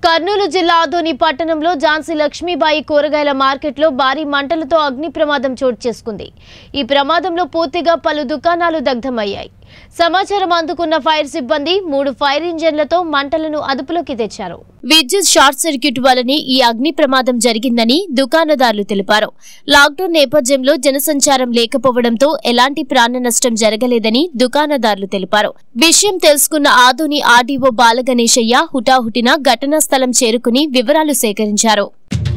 కర్నూలు జిల్లా ఆదోని పట్టణంలో ఝాన్సీ లక్ష్మీబాయి కూరగాయల మార్కెట్లో భారీ మంటలతో అగ్ని ప్రమాదం చోటు చేసుకుంది ఈ ప్రమాదంలో పూర్తిగా పలు దుకాణాలు దగ్ధమయ్యాయి సమాచారం అందుకున్న ఫైర్ సిబ్బంది మూడు ఫైర్ ఇంజన్లతో మంటలను అదుపులోకి తెచ్చారు విద్యుత్ షార్ట్ సర్క్యూట్ వలనే ఈ అగ్ని ప్రమాదం జరిగిందని దుకాణదారులు తెలిపారు లాక్డౌన్ నేపథ్యంలో జనసంచారం లేకపోవడంతో ఎలాంటి ప్రాణ నష్టం జరగలేదని దుకాణదారులు తెలిపారు విషయం తెలుసుకున్న ఆదోని ఆర్డీఓ బాలగణేశయ్య హుటాహుటిన ఘటనా స్థలం చేరుకుని వివరాలు సేకరించారు